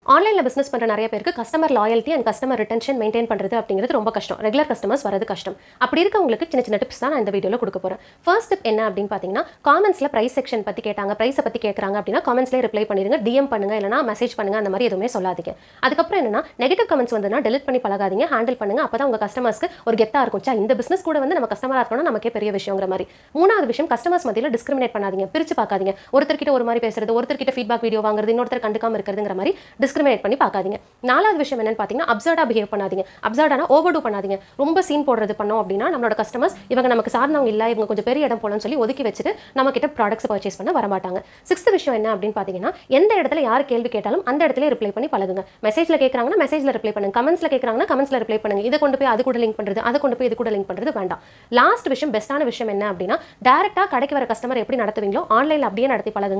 ஆன்லைனில் பிஸ்னஸ் பண்ணுற நிறைய பேருக்கு customer loyalty and customer retention maintain பண்ணுறது அப்படிங்கிறது ரொம்ப கஷ்டம் ரெகுலர் கஸ்டமர்ஸ் வரது கஷ்டம் அப்படி இருக்கவங்களுக்கு சின்ன சின்ன டிப்ஸ் தான் நான் இந்த வீடியோவில் கொடுக்க போகிறேன் ஃபர்ஸ்ட் டிப் என்ன அப்படின்னு பார்த்தீங்கன்னா காமெண்ட்ஸில் ப்ரைஸ் செக்ஷன் பற்றி கேட்டாங்க ப்ரைஸை பற்றி கேட்குறாங்க அப்படின்னா காமெண்ட்ஸ்லேயே ரிப்ளை பண்ணிடுங்க டிஎம் பண்ணுங்க இல்லைனா மெசேஜ் பண்ணுங்க அந்த மாதிரி எதுவுமே சொல்லாதீங்க அதுக்கப்புறம் என்னன்னா நெகட்டிவ் கமெண்ட்ஸ் வந்துன்னா டெலிட் பண்ணி பழகாதீங்க ஹேண்டில் பண்ணுங்க அப்போ தான் உங்கள் கஸ்டமர்ஸ்க்கு ஒரு கெத்தாக இருக்கும் சா இந்த பிஸ்னஸ் கூட வந்து நம்ம கஸ்டமராக இருக்கணும் நமக்கே பெரிய விஷயங்கிற மாதிரி மூணாவது விஷயம் கஸ்டமர்ஸ் மத்தியில் டிஸ்கிரிமினேட் பண்ணாதீங்க பிரிச்சு பார்க்காதீங்க ஒருத்தர்கிட்ட ஒரு மாதிரி பேசுறது ஒருத்தர்கிட்ட ஃபீட்பேக் வீடியோ வாங்குறது இன்னொருத்தர் கண்டுக்காம இருக்கிறதுங்கிற மாதிரி டிஸ்கிரிமினேட் பண்ணி பார்க்காதீங்க நாலாவது விஷயம் என்னன்னு பார்த்தீங்கன்னா அப்சர்டா பிஹேவ் பண்ணாதீங்க அப்சர்டானா ஓவர் டூ பண்ணாதீங்க ரொம்ப சீன் போடுறது பண்ணோம் அப்படின்னா நம்மளோட கஸ்டமர்ஸ் இவங்க நமக்கு சார்ந்தவங்க இல்லை இவங்க கொஞ்சம் பெரிய இடம் போலன்னு சொல்லி ஒதுக்கி வச்சுட்டு நம்ம கிட்ட ப்ராடக்ட்ஸ் பர்ச்சேஸ் பண்ண வரமாட்டாங்க சிக்ஸ்த் விஷயம் என்ன அப்படின்னு பார்த்தீங்கன்னா எந்த இடத்துல யார் கேள்வி கேட்டாலும் அந்த இடத்துல ரிப்ளை பண்ணி பழகுங்க மெசேஜ்ல கேட்குறாங்கன்னா மெசேஜ்ல ரிப்ளை பண்ணுங்க கமெண்ட்ஸ்ல கேட்குறாங்கன்னா கமெண்ட்ஸ்ல ரிப்ளை பண்ணுங்க இதை கொண்டு போய் அது கூட லிங்க் பண்றது அதை கொண்டு போய் இது கூட லிங்க் பண்றது வேண்டாம் லாஸ்ட் விஷயம் பெஸ்ட்டான விஷயம் என்ன அப்படின்னா டேரக்டா கடைக்கு வர கஸ்டமர் எப்படி நடத்துவீங்களோ ஆன்லைன்ல அப்படியே நடத்தி பழகுங்க